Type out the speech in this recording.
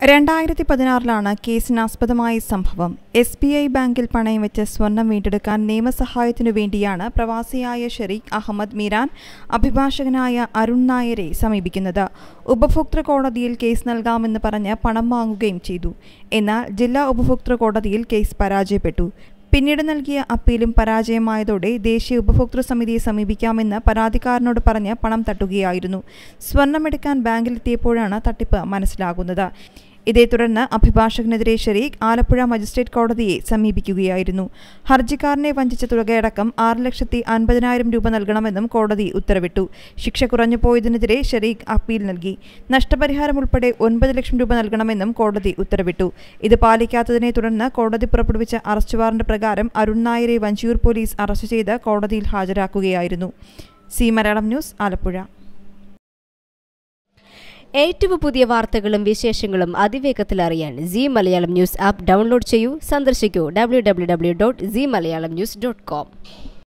രണ്ടായിരത്തി പതിനാറിലാണ് കേസിനാസ്പദമായ സംഭവം S B I ബാങ്കിൽ പണയം വെച്ച് സ്വർണം വീണ്ടെടുക്കാൻ നിയമസഹായത്തിനു വേണ്ടിയാണ് പ്രവാസിയായ ഷെരീഖ് അഹമ്മദ് മീരാൻ അഭിഭാഷകനായ അരുൺ നായരെ സമീപിക്കുന്നത് ഉപഭോക്തൃ കോടതിയിൽ കേസ് നൽകാമെന്ന് പറഞ്ഞ് പണം വാങ്ങുകയും ചെയ്തു എന്നാൽ ജില്ലാ ഉപഭോക്തൃ കോടതിയിൽ കേസ് പരാജയപ്പെട്ടു പിന്നീട് നൽകിയ അപ്പീലും പരാജയമായതോടെ ദേശീയ ഉപഭോക്തൃ സമിതിയെ സമീപിക്കാമെന്ന് പരാതിക്കാരനോട് പറഞ്ഞ് പണം തട്ടുകയായിരുന്നു സ്വർണമെടുക്കാൻ ബാങ്കിലെത്തിയപ്പോഴാണ് തട്ടിപ്പ് മനസ്സിലാകുന്നത് ഇതേ തുടർന്ന് അഭിഭാഷകനെതിരെ ഷെരീഖ് ആലപ്പുഴ മജിസ്ട്രേറ്റ് കോടതിയെ സമീപിക്കുകയായിരുന്നു ഹർജിക്കാരനെ വഞ്ചിച്ച തുകയടക്കം ആറ് ലക്ഷത്തി അൻപതിനായിരം രൂപ നൽകണമെന്നും കോടതി ഉത്തരവിട്ടു ശിക്ഷ കുറഞ്ഞു പോയതിനെതിരെ ഷെരീഖ് അപ്പീൽ നൽകി നഷ്ടപരിഹാരം ഉൾപ്പെടെ ഒൻപത് ലക്ഷം രൂപ നൽകണമെന്നും കോടതി ഉത്തരവിട്ടു ഇത് പാലിക്കാത്തതിനെ തുടർന്ന് കോടതി പുറപ്പെടുവിച്ച അറസ്റ്റ് വാറന്റ് പ്രകാരം അരുൺ നായരെ വഞ്ചിയൂർ പോലീസ് അറസ്റ്റ് ചെയ്ത് കോടതിയിൽ ഹാജരാക്കുകയായിരുന്നു സി മലയാളം ന്യൂസ് ആലപ്പുഴ ഏറ്റവും പുതിയ വാർത്തകളും വിശേഷങ്ങളും അതിവേഗത്തിൽ അറിയാൻ C Malayalam news app download ചെയ്യൂ സന്ദർശിക്കൂ W W W dot C Malayalam news dot com